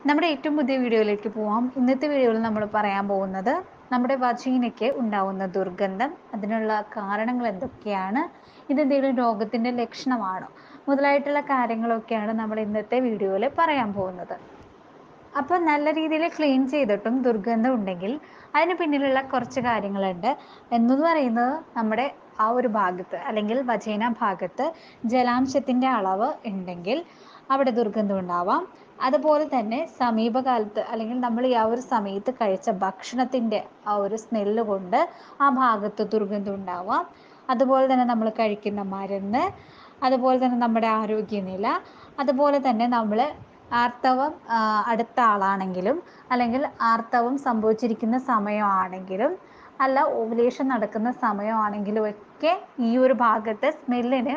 നമ്മുടെ ഏറ്റവും പുതിയ വീഡിയോയിലേക്ക് പോവാം ഇന്നത്തെ വീഡിയോയിൽ നമ്മൾ പറയാൻ പോകുന്നത് നമ്മുടെ വജീനയ്ക്ക് ഉണ്ടാവുന്ന ദുർഗന്ധം അതിനുള്ള കാരണങ്ങൾ എന്തൊക്കെയാണ് ഇതെന്തെങ്കിലും രോഗത്തിൻ്റെ ലക്ഷണമാണോ മുതലായിട്ടുള്ള കാര്യങ്ങളൊക്കെയാണ് നമ്മൾ ഇന്നത്തെ വീഡിയോയിൽ പറയാൻ പോകുന്നത് അപ്പോൾ നല്ല രീതിയിൽ ക്ലീൻ ചെയ്തിട്ടും ദുർഗന്ധം ഉണ്ടെങ്കിൽ അതിന് പിന്നിലുള്ള കുറച്ച് കാര്യങ്ങളുണ്ട് എന്നു പറയുന്നത് നമ്മുടെ ആ ഒരു ഭാഗത്ത് അല്ലെങ്കിൽ വജേന ഭാഗത്ത് ജലാംശത്തിൻ്റെ അളവ് ഉണ്ടെങ്കിൽ അവിടെ ദുർഗന്ധം ഉണ്ടാവാം അതുപോലെ തന്നെ സമീപകാലത്ത് അല്ലെങ്കിൽ നമ്മൾ ഈ ആ ഒരു സമയത്ത് കഴിച്ച ഭക്ഷണത്തിൻ്റെ ആ ഒരു സ്മെല്ല് കൊണ്ട് ആ ഭാഗത്ത് ദുർഗന്ധം ഉണ്ടാവാം അതുപോലെ തന്നെ നമ്മൾ കഴിക്കുന്ന മരുന്ന് അതുപോലെ തന്നെ നമ്മുടെ ആരോഗ്യനില അതുപോലെ തന്നെ നമ്മൾ ആർത്തവം അടുത്ത ആളാണെങ്കിലും അല്ലെങ്കിൽ ആർത്തവം സംഭവിച്ചിരിക്കുന്ന സമയമാണെങ്കിലും അല്ല ഓവുലേഷൻ നടക്കുന്ന സമയമാണെങ്കിലും ഒക്കെ ഈ ഒരു ഭാഗത്ത് സ്മെല്ലിന്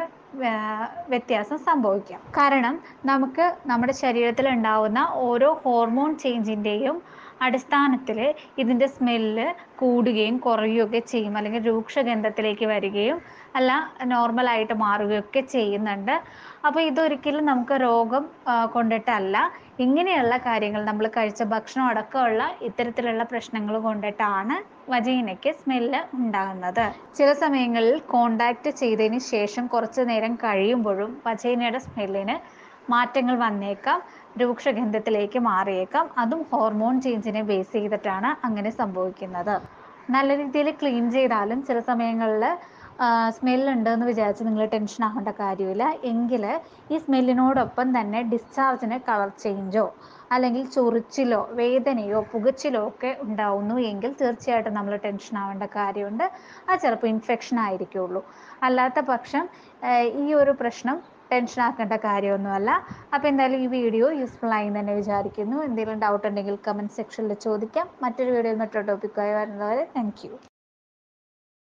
വ്യത്യാസം സംഭവിക്കാം കാരണം നമുക്ക് നമ്മുടെ ശരീരത്തിൽ ഉണ്ടാവുന്ന ഓരോ ഹോർമോൺ ചേഞ്ചിൻ്റെയും അടിസ്ഥാനത്തിൽ ഇതിൻ്റെ സ്മെല്ല് കൂടുകയും കുറയുകയൊക്കെ ചെയ്യും അല്ലെങ്കിൽ രൂക്ഷഗന്ധത്തിലേക്ക് വരികയും അല്ല നോർമലായിട്ട് മാറുകയൊക്കെ ചെയ്യുന്നുണ്ട് അപ്പോൾ ഇതൊരിക്കലും നമുക്ക് രോഗം കൊണ്ടിട്ടല്ല ഇങ്ങനെയുള്ള കാര്യങ്ങൾ നമ്മൾ കഴിച്ച ഭക്ഷണം അടക്കമുള്ള ഇത്തരത്തിലുള്ള പ്രശ്നങ്ങൾ കൊണ്ടിട്ടാണ് വജീനയ്ക്ക് സ്മെല്ല് ഉണ്ടാകുന്നത് ചില സമയങ്ങളിൽ കോണ്ടാക്ട് ചെയ്തതിന് ശേഷം കുറച്ച് നേരം കഴിയുമ്പോഴും വജീനയുടെ സ്മെല്ലിന് മാറ്റങ്ങൾ വന്നേക്കാം രൂക്ഷഗന്ധത്തിലേക്ക് മാറിയേക്കാം അതും ഹോർമോൺ ചേഞ്ചിനെ ബേസ് ചെയ്തിട്ടാണ് അങ്ങനെ സംഭവിക്കുന്നത് നല്ല രീതിയിൽ ക്ലീൻ ചെയ്താലും ചില സമയങ്ങളിൽ സ്മെല്ലുണ്ട് എന്ന് വിചാരിച്ച് നിങ്ങൾ ടെൻഷൻ ആവേണ്ട കാര്യമില്ല എങ്കിൽ ഈ സ്മെല്ലിനോടൊപ്പം തന്നെ ഡിസ്ചാർജിന് കളർ ചേഞ്ചോ അല്ലെങ്കിൽ ചൊറിച്ചിലോ വേദനയോ പുകച്ചിലോ ഒക്കെ ഉണ്ടാവുന്നു എങ്കിൽ തീർച്ചയായിട്ടും നമ്മൾ ടെൻഷൻ ആവേണ്ട കാര്യമുണ്ട് അത് ചിലപ്പോൾ ഇൻഫെക്ഷൻ ആയിരിക്കുള്ളൂ അല്ലാത്ത പക്ഷം ഈ ഒരു പ്രശ്നം ടെൻഷൻ ആക്കേണ്ട കാര്യമൊന്നുമല്ല അപ്പോൾ എന്തായാലും ഈ വീഡിയോ യൂസ്ഫുൾ ആയി തന്നെ വിചാരിക്കുന്നു എന്തെങ്കിലും ഡൗട്ട് ഉണ്ടെങ്കിൽ കമൻറ്റ് സെക്ഷനിൽ ചോദിക്കാം മറ്റൊരു വീഡിയോ മറ്റൊരു ടോപ്പിക്കായി വരുന്നവരെ താങ്ക്